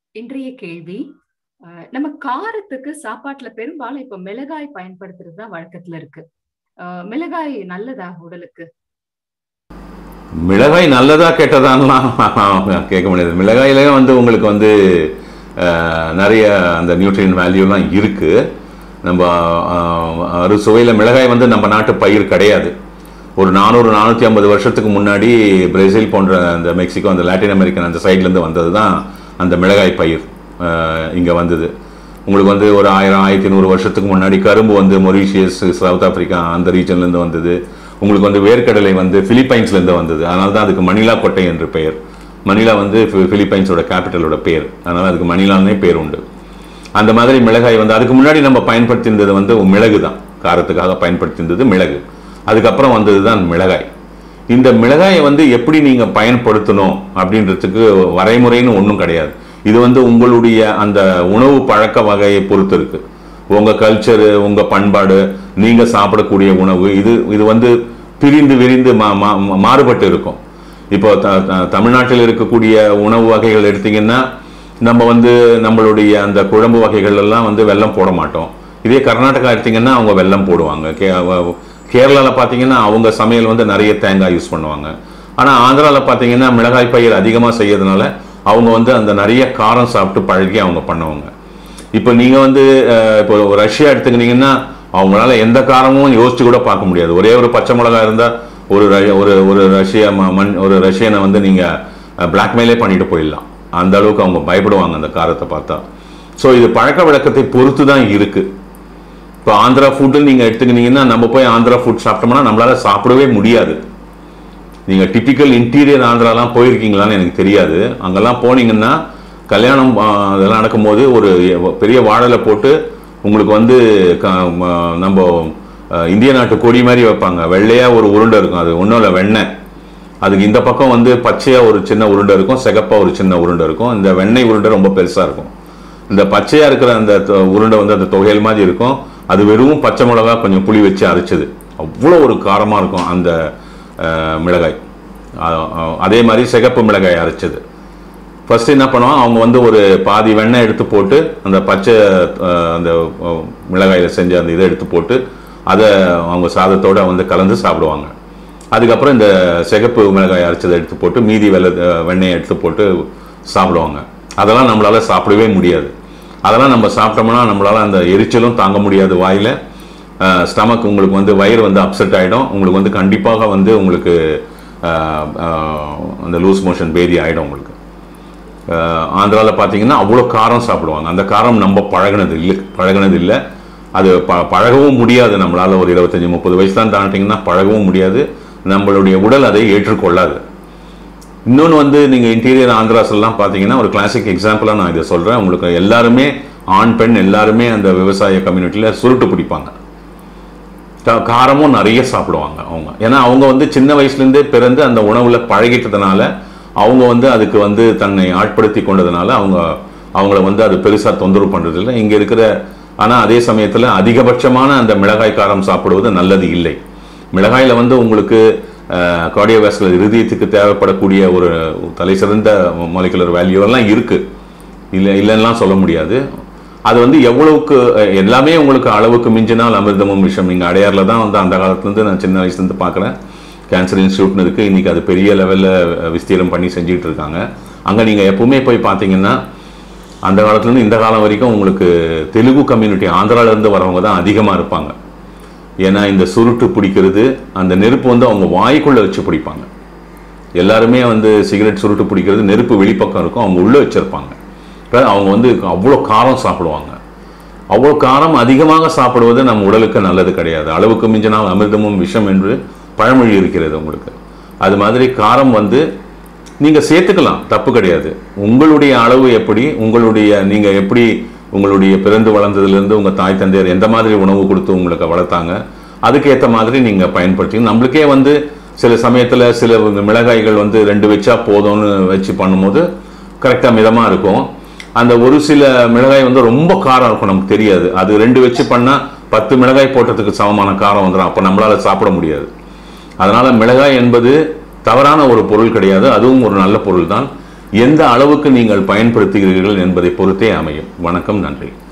இன்றைய கேள்வி அஹ், நம்ம காரத்துக்கு சாப்பாட்டுல பெரும்பாலும் இப்ப மிளகாய் பயன்படுத்துறது தான் வழக்கத்துல இருக்கு அஹ், மிளகாய் நல்லதா உடலுக்கு மிளகாய் நல்லதா கெட்டதான்லாம் கேட்க முடியாது மிளகாயிலே வந்து உங்களுக்கு வந்து அஹ், நிறைய அந்த நியூட்ரியன் வேல்யூலாம் இருக்கு நம்ம அஹ், அறுசுவையில் மிளகாய் வந்து நம்ம நாட்டு பயிர் கிடையாது ஒரு நானூறு நானூற்றி ஐம்பது வருஷத்துக்கு முன்னாடி பிரேசில் போன்ற அந்த மெக்சிகோ அந்த லாட்டின் அமெரிக்கன் அந்த சைட்லேருந்து வந்தது தான் அந்த மிளகாய் பயிர் இங்கே வந்தது உங்களுக்கு வந்து ஒரு ஆயிரம் ஆயிரத்தி நூறு வருஷத்துக்கு முன்னாடி கரும்பு வந்து மொரீஷியஸ் சவுத் ஆப்பிரிக்கா அந்த ரீஜன்லேருந்து வந்தது உங்களுக்கு வந்து வேர்க்கடலை வந்து பிலிப்பைன்ஸ்லேருந்து வந்தது அதனால தான் அதுக்கு மணிலா கொட்டை என்று பெயர் மணிலா வந்து பி- பிலிப்பைன்ஸோட கேபிட்டலோட பேர் அதனால அதுக்கு மணிலான்னே பேர் உண்டு அந்த மாதிரி மிளகாய் வந்து அதுக்கு முன்னாடி நம்ம பயன்படுத்தியிருந்தது வந்து மிளகு தான் காரத்துக்காக பயன்படுத்தியிருந்தது மிளகு அதுக்கப்புறம் வந்தது தான் மிளகாய் இந்த மிளகாயை வந்து எப்படி நீங்க பயன்படுத்தணும் அப்படின்றதுக்கு வரைமுறைன்னு ஒன்றும் கிடையாது இது வந்து உங்களுடைய அந்த உணவு பழக்க வகையை பொறுத்து இருக்கு உங்க கல்ச்சரு உங்க பண்பாடு நீங்க சாப்பிடக்கூடிய உணவு இது இது வந்து பிரிந்து விரிந்து மா- மா- மா- மாறுபட்டு இருக்கும் இப்போ த த- தமிழ்நாட்டில் இருக்கக்கூடிய உணவு வகைகள் எடுத்தீங்கன்னா நம்ம வந்து நம்மளுடைய அந்த குழம்பு வகைகள் எல்லாம் வந்து வெல்லம் போட மாட்டோம் இதே கர்நாடகா எடுத்தீங்கன்னா அவங்க வெல்லம் போடுவாங்க கே அவ- கேரளால பார்த்தீங்கன்னா அவங்க சமையல் வந்து நிறைய தேங்காய் யூஸ் பண்ணுவாங்க ஆனால் ஆந்திராவில் பார்த்தீங்கன்னா மிளகாய் பயிர் அதிகமாக செய்யறதுனால அவங்க வந்து அந்த நிறைய காரம் சாப்பிட்டு பழகி அவங்க பண்ணுவாங்க இப்போ நீங்க வந்து அஹ், இப்போ ஒரு ரஷ்யா எடுத்துக்கிட்டீங்கன்னா அவங்களால எந்த காரமும் யோசிச்சு கூட பார்க்க முடியாது ஒரே ஒரு பச்சை மிளகாய் இருந்தா ஒரு ர- ஒரு ஒரு ரஷ்ய ம- மண் ஒரு ரஷ்யனை வந்து நீங்க பிளாக்மெயிலே பண்ணிட்டு போயிடலாம் அந்த அளவுக்கு அவங்க பயப்படுவாங்க அந்த காரத்தை பார்த்தா ஸோ இது பழக்க வழக்கத்தை பொறுத்து தான் இருக்கு இப்போ ஆந்திரா ஃபுட்டுன்னு நீங்க எடுத்துக்கிட்டீங்கன்னா நம்ம போய் ஆந்திரா ஃபுட் சாப்பிட்டோம்னா நம்மளால சாப்பிடவே முடியாது நீங்க டிபிக்கல் இன்டீரியர் ஆந்திராலாம் போயிருக்கீங்களான்னு எனக்கு தெரியாது அங்கெல்லாம் போனீங்கன்னா கல்யாணம் ஆ, அதெல்லாம் நடக்கும்போது ஒரு பெரிய வாழலை போட்டு உங்களுக்கு வந்து க- ம- நம்ம ஆ, இந்திய நாட்டு கொடி மாதிரி வைப்பாங்க வெள்ளையா ஒரு உருண்டை இருக்கும் அது ஒன்றும் இல்லை வெண்ணெய் அதுக்கு இந்த பக்கம் வந்து பச்சையா ஒரு சின்ன உருண்டை இருக்கும் சிகப்பா ஒரு சின்ன உருண்டை இருக்கும் இந்த வெண்ணெய் உருண்டை ரொம்ப பெருசா இருக்கும் இந்த பச்சையா இருக்கிற அந்த தொ- உருண்டை வந்து அந்த தொகையல் மாதிரி இருக்கும் அது வெறும் பச்சை மிளகா கொஞ்சம் புளி வச்சு அரைச்சது அவ்வளோ ஒரு காரமா இருக்கும் அந்த அஹ், மிளகாய் அ- அ- அதே மாதிரி சிகப்பு மிளகாய் அரைச்சது ஃபர்ஸ்ட் என்ன பண்ணுவாங்க அவங்க வந்து ஒரு பாதி வெண்ணெய் எடுத்து போட்டு அந்த பச்சை அஹ், அந்த அஹ், மிளகாயில செஞ்ச அந்த இதை எடுத்து போட்டு அதை அவங்க சாதத்தோட வந்து கலந்து சாப்பிடுவாங்க அதுக்கப்புறம் இந்த சிகப்பு மிளகாய் அரைச்சதை எடுத்து போட்டு மீதி வெள்ளை அஹ், வெண்ணெயை எடுத்து போட்டு சாப்பிடுவாங்க அதெல்லாம் நம்மளால சாப்பிடவே முடியாது அதெல்லாம் நம்ம சாப்பிட்டோம்னா நம்மளால அந்த எரிச்சலும் தாங்க முடியாது வாயில ஸ்டமக் உங்களுக்கு வந்து வயிறு வந்து அப்செட் ஆகிடும் உங்களுக்கு வந்து கண்டிப்பாக வந்து உங்களுக்கு அஹ், அஹ், அந்த லூஸ் மோஷன் பேதி ஆகிடும் உங்களுக்கு ஆந்திராவில் பார்த்தீங்கன்னா அவ்வளோ காரம் சாப்பிடுவாங்க அந்த காரம் நம்ம பழகினது இல்லை பழகினது இல்லை அது ப பழகவும் முடியாது நம்மளால ஒரு இருபத்தஞ்சி முப்பது வயசு தான் தாண்டிங்கன்னா பழகவும் முடியாது நம்மளுடைய உடல் அதை ஏற்றுக்கொள்ளாது இன்னொன்று வந்து நீங்கள் இன்டீரியர் ஆந்திராஸ்லாம் பார்த்தீங்கன்னா ஒரு கிளாசிக் எக்ஸாம்பிளாக நான் இதை சொல்கிறேன் உங்களுக்கு எல்லாருமே ஆண் பெண் எல்லாருமே அந்த விவசாய கம்யூனிட்டியில் சுருட்டு பிடிப்பாங்க கா- காரமும் நிறைய சாப்பிடுவாங்க அவங்க ஏன்னா அவங்க வந்து சின்ன வயசுலேருந்தே பிறந்து அந்த உணவுல பழகிட்டதுனால அவங்க வந்து அதுக்கு வந்து தன்னை ஆட்படுத்தி கொண்டதுனால அவங்க அவங்கள வந்து அது பெருசா தொந்தரவு பண்றது இல்லை இங்க இருக்கிற ஆனா அதே சமயத்துல அதிகபட்சமான அந்த மிளகாய் காரம் சாப்பிடுவது நல்லது இல்லை மிளகாயில வந்து உங்களுக்கு கார்டியோவாஸ்குலர் இருதயத்துக்கு தேவைப்படக்கூடிய ஒரு தலை சிறந்த மாலிகுலர் வேல்யூ எல்லாம் இருக்கு இல்லை இல்லைன்னா சொல்ல முடியாது அது வந்து எவ்வளவுக்கு அஹ், எல்லாமே உங்களுக்கு அளவுக்கு மிஞ்சினால் அமிர்தமும் விஷம் இங்கே அடையாறில் தான் வந்து அந்த காலத்துலேருந்து நான் சின்ன வயசுலேருந்து பார்க்குறேன் கேன்சர் இன்ஸ்டியூட்னு இருக்குது இன்றைக்கி அது பெரிய லெவலில் விஸ்தீரம் பண்ணி செஞ்சுட்டு இருக்காங்க அங்கே நீங்கள் எப்பவுமே போய் பார்த்தீங்கன்னா அந்த காலத்துலேருந்து இந்த காலம் வரைக்கும் உங்களுக்கு தெலுங்கு கம்யூனிட்டி ஆந்திராவிலேருந்து வரவங்க தான் அதிகமாக இருப்பாங்க ஏன்னா இந்த சுருட்டு பிடிக்கிறது அந்த நெருப்பு வந்து அவங்க வாய்க்குள்ளே வச்சு பிடிப்பாங்க எல்லாருமே வந்து சிகரெட் சுருட்டு பிடிக்கிறது நெருப்பு வெளிப்பக்கம் இருக்கும் அவங்க உள்ளே வச்சிருப்பாங்க இப்ப அவங்க வந்து அவ்வளோ காரம் சாப்பிடுவாங்க அவ்வளோ காரம் அதிகமாக சாப்பிடுவது நம் உடலுக்கு நல்லது கிடையாது அளவுக்கு மிஞ்சினால் அமிர்தமும் விஷம் என்று பழமொழி இருக்கிறது உங்களுக்கு அது மாதிரி காரம் வந்து நீங்கள் சேர்த்துக்கலாம் தப்பு கிடையாது உங்களுடைய அளவு எப்படி உங்களுடைய நீங்கள் எப்படி உங்களுடைய பிறந்து வளர்ந்ததுலேருந்து உங்கள் தாய் தந்தையர் எந்த மாதிரி உணவு கொடுத்து உங்களுக்கு வளர்த்தாங்க அதுக்கேற்ற மாதிரி நீங்கள் பயன்படுத்தி நம்மளுக்கே வந்து சில சமயத்தில் சில மிளகாய்கள் வந்து ரெண்டு வச்சா போதும்னு வச்சு பண்ணும்போது கரெக்டாக மிதமாக இருக்கும் அந்த ஒரு சில மிளகாய் வந்து ரொம்ப காரம் இருக்கும் நமக்கு தெரியாது அது ரெண்டு வச்சு பண்ணால் பத்து மிளகாய் போட்டதுக்கு சமமான காரம் வந்துடும் அப்போ நம்மளால சாப்பிட முடியாது அதனால மிளகாய் என்பது தவறான ஒரு பொருள் கிடையாது அதுவும் ஒரு நல்ல பொருள் தான் எந்த அளவுக்கு நீங்கள் பயன்படுத்துகிறீர்கள் என்பதை பொறுத்தே அமையும் வணக்கம் நன்றி